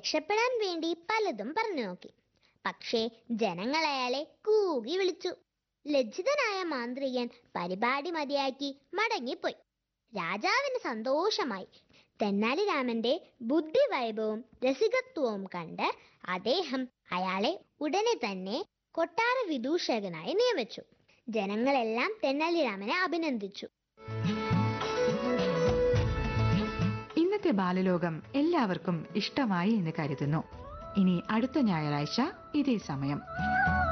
രക്ഷപ്പെടാൻ വേണ്ടി പലതും പറഞ്ഞു നോക്കി പക്ഷേ ജനങ്ങൾ അയാളെ കൂകി വിളിച്ചു ലജ്ജിതനായ മാന്ത്രികൻ പരിപാടി മതിയാക്കി മടങ്ങിപ്പോയി രാജാവിന് സന്തോഷമായി തെന്നാലിരാമന്റെ ബുദ്ധിവൈഭവവും രസികത്വവും കണ്ട് അദ്ദേഹം അയാളെ ഉടനെ തന്നെ കൊട്ടാര വിദൂഷകനായി നിയമിച്ചു ജനങ്ങളെല്ലാം തെന്നാലിരാമനെ അഭിനന്ദിച്ചു ഇന്നത്തെ ബാലലോകം എല്ലാവർക്കും ഇഷ്ടമായി എന്ന് കരുതുന്നു ഇനി അടുത്ത ഞായറാഴ്ച ഇതേ സമയം